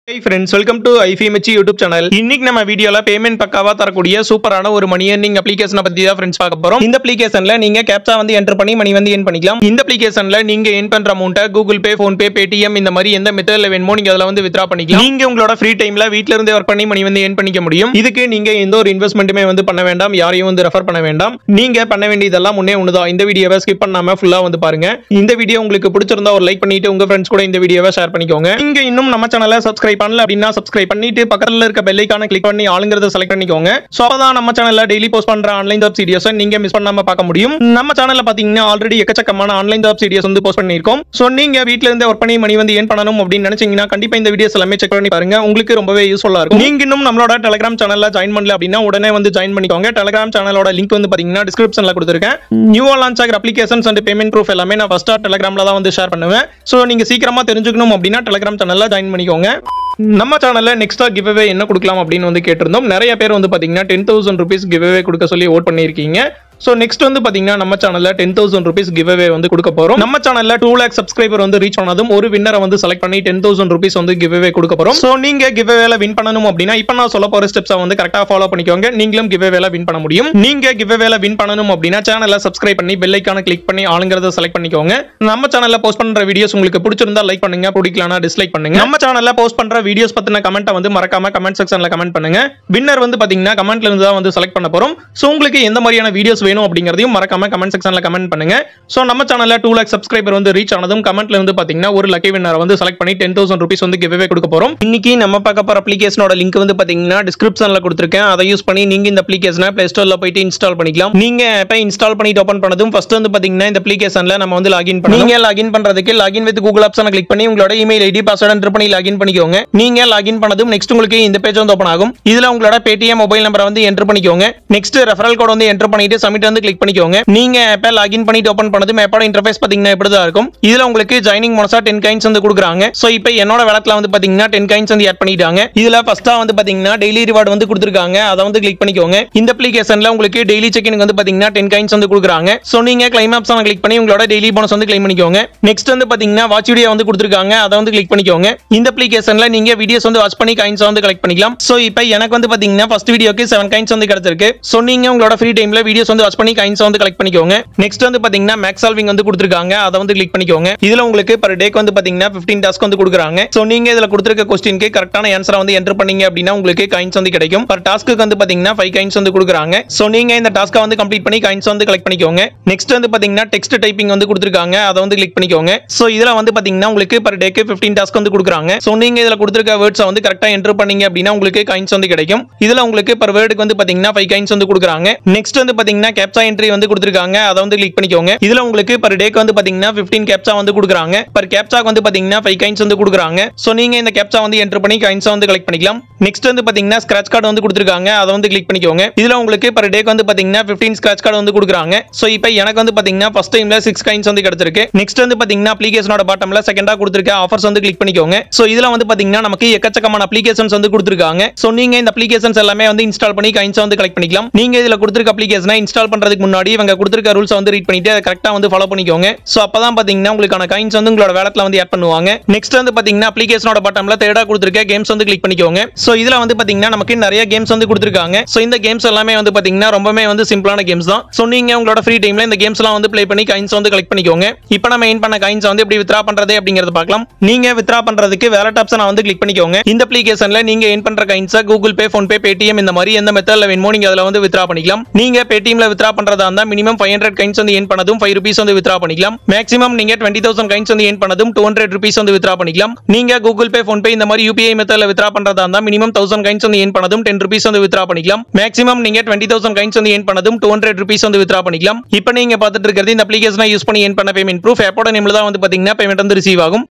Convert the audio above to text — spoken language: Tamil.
ஹை ஃப்ரெண்ட்ஸ் வெல்கம் டு ஐஃபிஎம்ஹெச் யூடியூப் சேனல் இன்னைக்கு நம்ம வீடியோல பேமெண்ட் பக்காவா தரக்கூடிய சூப்பரான ஒரு மணி earning அப்ளிகேஷனை பத்தி தான் ஃப்ரெண்ட்ஸ் பார்க்க போறோம் இந்த அப்ளிகேஷன்ல நீங்க கேப்சா வந்து என்டர் பண்ணி மணி வந்து ஏன் பண்ணிக்கலாம் இந்த அப்ளிகேஷன்ல நீங்க ஏன் பண்ற அமௌண்ட்டை Google Pay PhonePe Paytm இந்த மாதிரி எந்த மெத்தட்ல வேணுமோ நீங்க அதுல வந்து வித்ரா பண்ணிக்கலாம் நீங்க உங்களோட ஃப்ரீ டைம்ல வீட்ல இருந்தே ஒர்க் பண்ணி மணி வந்து ஏன் பண்ணிக்க முடியும் இதுக்கு நீங்க எந்த ஒரு இன்வெஸ்ட்மெண்ட்டுமே வந்து பண்ண வேண்டாம் யாரையும் வந்து ரெஃபர் பண்ண வேண்டாம் நீங்க பண்ண வேண்டியதெல்லாம் முன்னே ஒண்ணுதான் இந்த வீடியோவை ஸ்கிப் பண்ணாம ஃபுல்லா வந்து பாருங்க இந்த வீடியோ உங்களுக்கு பிடிச்சிருந்தா ஒரு லைக் பண்ணிட்டு உங்க ஃப்ரெண்ட்ஸ் கூட இந்த வீடியோவை ஷேர் பண்ணிக்கோங்க நீங்க இன்னும் நம்ம சேனலை சப்ஸ்கிரைப் பண்ணல அப்படின்னா சப்ஸ்கிரைப் பண்ணிட்டு பக்கத்துல இருக்க பெல் ஐக்கான கிளிக் பண்ணி ஆளுங்கிறத செலக்ட் பண்ணிக்கோங்க சோ அப்பதான் நம்ம சேனல்ல டெய்லி போஸ்ட் பண்ற ஆன்லைன் ஜாப் சீரியஸ் நீங்க மிஸ் பண்ணாம பார்க்க முடியும் நம்ம சேனல்ல பாத்தீங்கன்னா ஆல்ரெடி எக்கச்சக்கமான ஆன்லைன் ஜாப் சீரியஸ் வந்து போஸ்ட் பண்ணிருக்கோம் சோ நீங்க வீட்ல இருந்தே ஒர்க் பண்ணி மணி வந்து ஏன் பண்ணணும் அப்படின்னு நினைச்சீங்கன்னா கண்டிப்பா இந்த வீடியோஸ் எல்லாமே செக் பண்ணி பாருங்க உங்களுக்கு ரொம்பவே யூஸ்ஃபுல்லா இருக்கும் நீங்க இன்னும் நம்மளோட டெலிகிராம் சேனல்ல ஜாயின் பண்ணல அப்படின்னா உடனே வந்து ஜாயின் பண்ணிக்கோங்க டெலிகிராம் சேனலோட லிங்க் வந்து பாத்தீங்கன்னா டிஸ்கிரிப்ஷன்ல கொடுத்துருக்கேன் நியூவா லான்ச் ஆகிற அப்ளிகேஷன்ஸ் அண்ட் பேமெண்ட் ப்ரூஃப் எல்லாமே நான் ஃபர்ஸ்டா டெலிகிராம்ல தான் வந்து ஷேர் பண்ணுவேன் சோ நீங்க சீக்கிரமா தெரிஞ்சுக்கணும் அப்படின்னா டெலிகிராம் சேனல்ல ஜாயின் பண்ணிக்கோங்க நம்ம சேனல்ல நெக்ஸ்டா கிவ்அவே என்ன கொடுக்கலாம் அப்படின்னு வந்து கேட்டிருந்தோம் நிறைய பேர் வந்து பாத்தீங்கன்னா டென் தௌசண்ட் ருபீஸ் கிவ்அவே கொடுக்க சொல்லி ஓட் பண்ணியிருக்கீங்க ஸோ நெக்ஸ்ட் வந்து பாத்தீங்கன்னா நம்ம சேனல்ல டென் தௌசண்ட் ருபீஸ் கிவ்அவே வந்து கொடுக்க போறோம் நம்ம சேனல்ல டூ லேக் சப்ஸ்கிரைபர் வந்து ரீச் பண்ணதும் ஒரு வின்னரை வந்து செலக்ட் பண்ணி டென் தௌசண்ட் ருபீஸ் வந்து கிவ்அவே கொடுக்க போறோம் ஸோ நீங்க கிவ்அவேல வின் பண்ணணும் அப்படின்னா இப்போ நான் சொல்ல போற ஸ்டெப்ஸை வந்து கரெக்டா ஃபாலோ பண்ணிக்கோங்க நீங்களும் கிவ்அவேல வின் பண்ண முடியும் நீங்க கிவ்அவேல வின் பண்ணணும் அப்படின்னா சேனலை சப்ஸ்கிரைப் பண்ணி பெல் ஐக்கான கிளிக் பண்ணி ஆளுங்கிறத செலக்ட் பண்ணிக்கோங்க நம்ம சேனல்ல போஸ்ட் பண்ற வீடியோஸ் உங்களுக்கு பிடிச்சிருந்தா லைக் பண்ணுங்க பிடிக்கலனா டிஸ்லைக் பண்ணுங்க நம்ம சேனல்ல போஸ்ட் பண்ற வீடியோஸ் பத்தின கமெண்ட்டை வந்து மறக்காம கமெண்ட் செக்ஷன்ல கமெண்ட் பண்ணுங்க வின்னர் வந்து பாத்தீங்கன்னா கமெண்ட்ல இருந்து தான் வந்து செலக்ட் பண்ண போறோம் சோ உங்களுக்கு எந்த மாதிரியான வீடியோஸ் வேணும் அப்படிங்கறதையும் மறக்காம கமெண்ட் செக்ஷன்ல கமெண்ட் பண்ணுங்க சோ நம்ம சேனல்ல டூ லேக் சப்ஸ்கிரைபர் வந்து ரீச் ஆனதும் கமெண்ட்ல வந்து பாத்தீங்கன்னா ஒரு லக்கி வின்னரை வந்து செலக்ட் பண்ணி டென் தௌசண்ட் ருபீஸ் வந்து கிவ்வே கொடுக்க போறோம் இன்னைக்கு நம்ம பார்க்க போற அப்ளிகேஷனோட லிங்க் வந்து பாத்தீங்கன்னா டிஸ்கிரிப்ஷன்ல கொடுத்துருக்கேன் அதை யூஸ் பண்ணி நீங்க இந்த அப்ளிகேஷனை பிளே ஸ்டோர்ல போயிட்டு இன்ஸ்டால் பண்ணிக்கலாம் நீங்க ஆப்பை இன்ஸ்டால் பண்ணிட்டு ஓபன் பண்ணதும் ஃபர்ஸ்ட் வந்து பாத்தீங்கன்னா இந்த அப்ளிகேஷன்ல நம்ம வந்து லாகின் பண்ணி நீங்க லாகின் பண்றதுக்கு லாகின் வித் கூகுள் ஆப்ஷனை கிளிக் பண்ணி உங்களோட இமெயில் ஐடி பாஸ்வேர்ட் என்டர் பண்ணி லாகின் பண்ணிக்கோங்க நீங்க லாகின் பண்ணதும் நெக்ஸ்ட் உங்களுக்கு இந்த பேஜ் வந்து ஓப்பன் ஆகும் இதுல உங்களோட பேடிஎம் மொபைல் நம்பரை வந்து என்டர் பண்ணிக்கோங்க நெக்ஸ்ட் ரெஃபரல் கோட் வந்து என்டர் பண்ணிட்டு சப்மிட் வந்து கிளிக் பண்ணிக்கோங்க நீங்க ஆப்பை லாகின் பண்ணிட்டு ஓபன் பண்ணதும் ஆப்போட இன்டர்ஃபேஸ் பாத்தீங்கன்னா இப்படி தான் இருக்கும் இதுல உங்களுக்கு ஜாயினிங் மோனஸா டென் கைன்ஸ் வந்து கொடுக்குறாங்க சோ இப்போ என்னோட விளக்குல வந்து பாத்தீங்கன்னா டென் கைன்ஸ் வந்து ஆட் பண்ணிட்டாங்க இதுல ஃபர்ஸ்டா வந்து பாத்தீங்கன்னா டெய்லி ரிவார்டு வந்து கொடுத்துருக்காங்க அதை வந்து கிளிக் பண்ணிக்கோங்க இந்த அப்ளிகேஷன்ல உங்களுக்கு டெய்லி செக்கிங் வந்து பாத்தீங்கன்னா டென் கைன்ஸ் வந்து கொடுக்குறாங்க சோ நீங்க கிளைம் ஆப்ஷனை கிளிக் பண்ணி உங்களோட டெய்லி போனஸ் வந்து கிளைம் பண்ணிக்கோங்க நெக்ஸ்ட் வந்து பாத்தீங்கன்னா வாட்ச் வீடியோ வந்து கொடுத்துருக்காங்க அதை வந்து கிளிக் பண்ணிக்கோங்க இந்த அப்ளிகேஷன்ல நீங்க வீடியோஸ் வந்து வாட்ச் பண்ணி கைன்ஸ் வந்து கலெக்ட் பண்ணிக்கலாம் சோ இப்போ எனக்கு வந்து பாத்தீங்கன்னா ஃபர்ஸ்ட் வீடியோக்கு செவன் கைன்ஸ் வந்து கிடைச்சிருக்கு சோ நீங்க உங்களோட ஃப்ரீ டைம்ல வீடியோஸ் வந்து வாட்ச் பண்ணி கைன்ஸ் வந்து கலெக்ட் பண்ணிக்கோங்க நெக்ஸ்ட் வந்து பாத்தீங்கன்னா மேக்ஸ் சால்விங் வந்து கொடுத்துருக்காங்க அதை வந்து கிளிக் பண்ணிக்கோங்க இதுல உங்களுக்கு பர் டேக்கு வந்து பாத்தீங்கன்னா 15 டாஸ்க் வந்து கொடுக்குறாங்க சோ நீங்க இதுல கொடுத்துருக்க கொஸ்டினுக்கு கரெக்டான ஆன்சரை வந்து என்டர் பண்ணீங்க அப்படின்னா உங்களுக்கு கைன்ஸ் வந்து கிடைக்கும் பர் டாஸ்க்கு வந்து பாத்தீங்கன்னா ஃபைவ் கைன்ஸ் வந்து கொடுக்குறாங்க சோ நீங்க இந்த டாஸ்க்கை வந்து கம்ப்ளீட் பண்ணி கைன்ஸ் வந்து கலெக்ட் பண்ணிக்கோங்க நெக்ஸ்ட் வந்து பாத்தீங்கன்னா டெக்ஸ்ட் டைப்பிங் வந்து கொடுத்துருக்காங்க அதை வந்து கிளிக் பண்ணிக்கோங்க சோ இதுல வந்து பாத்தீங்கன்னா உங்களுக்கு பர் டேக்கு 15 டாஸ்க் வந்து கொடுக்குறாங்க சோ நீங்க இதுல கொடுத்துருக்க வேர்ட்ஸை வந்து கரெக்டா என்டர் பண்ணீங்க அப்படின்னா உங்களுக்கு கைன்ஸ் வந்து கிடைக்கும் இதுல உங்களுக்கு பர் வேர்டுக்கு வந்து பாத்தீங்கன்னா ஃபைவ் கைன்ஸ் வந்து கொடுக்குறாங்க நெக்ஸ்ட் வந்து பாத்தீங்கன்னா கேப்சா என்ட்ரி வந்து கொடுத்துருக்காங்க அதை வந்து கிளிக் பண்ணிக்கோங்க இதுல உங்களுக்கு பர் டேக்கு வந்து பாத்தீங்கன்னா 15 கேப்சா வந்து கொடுக்குறாங்க பர் கேப்சாக்கு வந்து பாத்தீங்கன்னா ஃபைவ் கைன்ஸ் வந்து கொடுக்குறாங்க சோ நீங்க இந்த கேப்சா வந்து என்டர் பண்ணி கைன்ஸ் வந்து கலெக்ட் பண்ணிக்கலாம் நெக்ஸ்ட் வந்து பாத்தீங்கன்னா ஸ்கிராச் கார்டு வந்து கொடுத்துருக்காங்க அதை வந்து கிளிக் பண்ணிக்கோங்க இதுல உங்களுக்கு பர் டேக்கு வந்து பாத்தீங்கன்னா 15 ஸ்கிராச் கார்டு வந்து கொடுக்குறாங்க சோ இப்போ எனக்கு வந்து பாத்தீங்கன்னா ஃபர்ஸ்ட் டைம்ல சிக்ஸ் கைன்ஸ் வந்து கிடைச்சிருக்கு நெக்ஸ்ட் வந்து பாத்தீங்கன்னா அப்ளிகேஷனோட பாட்டம்ல செகண்டா கொடுத்துருக்க ஆஃபர்ஸ் வந்து கிளிக் பண்ணிக்கோங்க சோ இதுல வந்து பாத்தீங்கன்னா நமக்கு எக்கச்சக்கமான அப்ளிகேஷன்ஸ் வந்து கொடுத்துருக்காங்க சோ நீங்க இந்த அப்ளிகேஷன்ஸ் எல்லாமே வந்து இன்ஸ்டால் பண்ணி கைன்ஸ் வந்து கலெக்ட் பண்ணிக்கலாம் நீங்க இதுல கொடுத்துருக்க அப்ளிகேஷனை இன்ஸ்டால் பண்றதுக்கு முன்னாடி இவங்க கொடுத்துருக்க ரூல்ஸ் வந்து ரீட் பண்ணிட்டு அதை கரெக்டா வந்து ஃபாலோ பண்ணிக்கோங்க சோ அப்பதான் பாத்தீங்கன்னா உங்களுக்கான கைன்ஸ் வந்து உங்களோட வேலட்ல வந்து ஆட் பண்ணுவாங்க நெக்ஸ்ட் வந்து பாத்தீங்கன்னா அப்ளிகேஷனோட பட்டம்ல தேர்டா கொடுத்துருக்க கேம்ஸ் வந்து கிளிக் பண்ணிக்கோங்க சோ இதுல வந்து பாத்தீங்கன்னா நமக்கு நிறைய கேம்ஸ் வந்து கொடுத்துருக்காங்க சோ இந்த கேம்ஸ் எல்லாமே வந்து பாத்தீங்கன்னா ரொம்பவே வந்து சிம்பிளான கேம்ஸ் தான் சோ நீங்க உங்களோட ஃப்ரீ டைம்ல இந்த கேம்ஸ் எல்லாம் வந்து ப்ளே பண்ணி கைன்ஸ் வந்து கலெக்ட் பண்ணிக்கோங்க இப்போ நம்ம எயின் பண்ண கைன்ஸ் வந்து எப்படி வித்ரா பண்றது அப்படிங்கறத பார்க்கலாம் நீங்க வித்ரா பண்றதுக்கு வேலட் ஆப்ஷனை வந்து கிளிக் பண்ணிக்கோங்க இந்த அப்ளிகேஷன்ல நீங்க எயின் பண்ற கைன்ஸை Google Pay PhonePe Paytm இந்த மாதிரி எந்த மெத்தட்ல வேணுமோ நீங்க அதுல வந்து வித்ரா பண்ணிக்கலாம் நீங்க பேடிஎம்ல வித்ரா பண்றதா இருந்தா மினிமம் ஃபைவ் ஹண்ட்ரட் கைன்ஸ் வந்து ஏன் பண்ணதும் ஃபைவ் ருபீஸ் வந்து வித்ரா பண்ணிக்கலாம் மேக்ஸிமம் நீங்க டுவெண்ட்டி தௌசண்ட் கைன்ஸ் வந்து ஏன் பண்ணதும் டூ ஹண்ட்ரட் ருபீஸ் வந்து வித்ரா பண்ணிக்கலாம் நீங்க கூகுள் பே ஃபோன் பே இந்த மாதிரி யூபிஐ மெத்தட்ல வித்ரா பண்றதா இருந்தா மினிமம் தௌசண்ட் கைன்ஸ் வந்து ஏன் பண்ணதும் டென் ருபீஸ் வந்து வித்ரா பண்ணிக்கலாம் மேக்ஸிமம் நீங்க டுவெண்ட்டி தௌசண்ட் கைன்ஸ் வந்து ஏன் பண்ணதும் டூ ஹண்ட்ரட் ருபீஸ் வந்து வித்ரா பண்ணிக்கலாம் இப்போ நீங்க பார்த்துட்டு இருக்கிறது இந்த அப்ளிகேஷனை யூஸ் பண்ணி ஏன் பண்ண பேமெண்ட் ப்ரூஃப் ஆப்போட நேம்ல தான் வந்து பாத்தீங்கன்னா பேமெண்ட் வந்து ரிசீவ் ஆகும்